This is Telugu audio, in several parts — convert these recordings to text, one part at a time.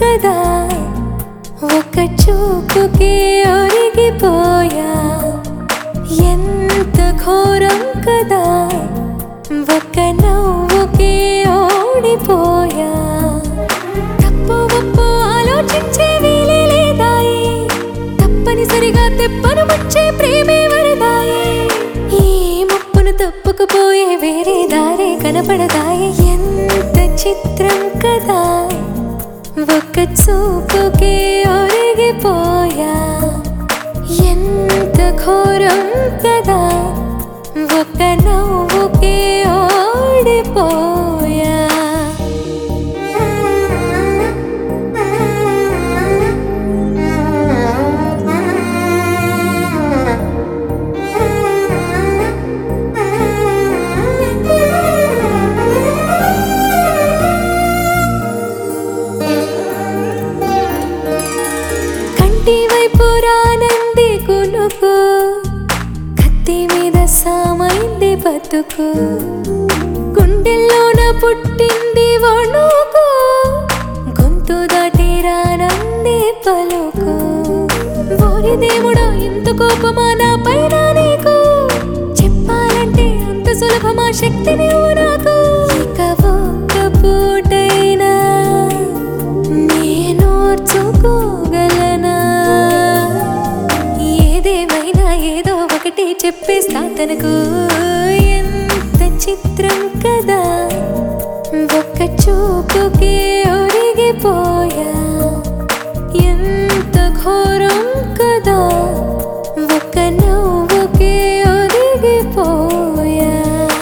కదా ఒక చూపుకే ఒరిగిపోయా ఎంత ఘోరం కదా ఒక నవ్వుకే ఓడిపోయా తప్పు ఒప్పు ఆలోచించే వీలే లేదాయి తప్పనిసరిగా తెప్పను వచ్చే ప్రేమే వరదాయి ఈ ముప్పును తప్పుకుపోయే వేరే దారే కనపడదాయి ఎంత చిత్రం కదా ఒక్క చూపుకే ఒరిగిపోయా ఎంత ఘోరం కదా ఒక్క నవ్వుకే ఓడిపోయా కంటి వైపు రానంది కునుకు కత్తి మీద సామైంది బతుకు గుండెల్లోన పుట్టింది వణుకు గొంతు దాటి రానంది పలుకు ఓరి దేవుడా ఇంత కోపమా నా పైన నీకు చెప్పాలంటే అంత సులభమా శక్తి నీవు నాకు ఇక ఒక్క పూటైనా నేనోర్చుకోగలనా ఏదేమైనా ఏదో ఒకటి చెప్పేస్తా తనకు ఎంత చిత్రం కదా ఒక్క చూపుకే ఒరిగిపోయా ఎంత ఘోరం కదా ఒక్క నవ్వుకే ఒరిగిపోయా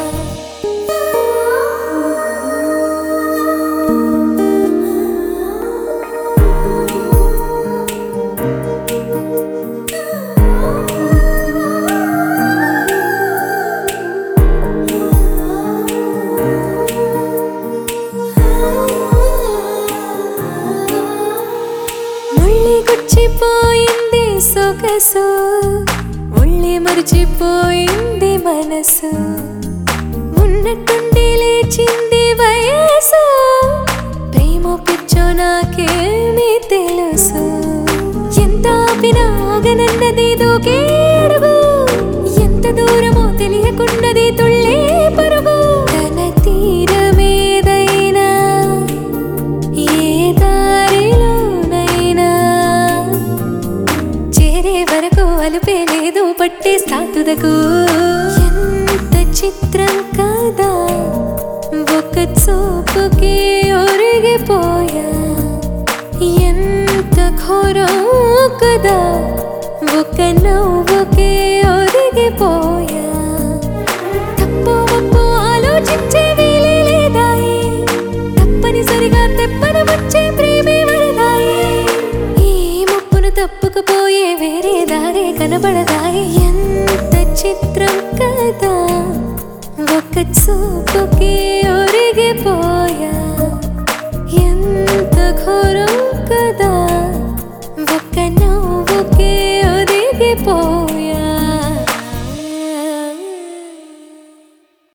ముళ్ళి గుచ్చిపోయింది సొగసు ముళ్ళి మరిచిపోయింది మనసు ఉన్నట్టుండి లేచింది వయసు ప్రేమ పిచ్చో నాకేమీ తెలుసు ఎంత ఆపినా ఆగనన్నది దూకే అడుగు ఎంత దూరమో తెలియకున్నది తుళ్ళే పరుగు తన తీరమేదైనా ఏ దారిలోనైనా చేరే వరకు అలుపే లేదు పట్టే సాతుదకు ఎంత చిత్రం కాదా ఒక చూపుకే ఒరిగిపోయా ఎంత ఘోరం కదా ఒక నవ్వుకే ఒరిగిపోయా తప్పు ఒప్పు ఆలోచించే వీలే లేదాయి తప్పనిసరిగా తెప్పన వచ్చే ప్రేమే వరదాయి ఈ ముప్పును తప్పుకుపోయే వేరే దారే కనబడదాయి ఎంత చిత్రం కదా ఒక చూపు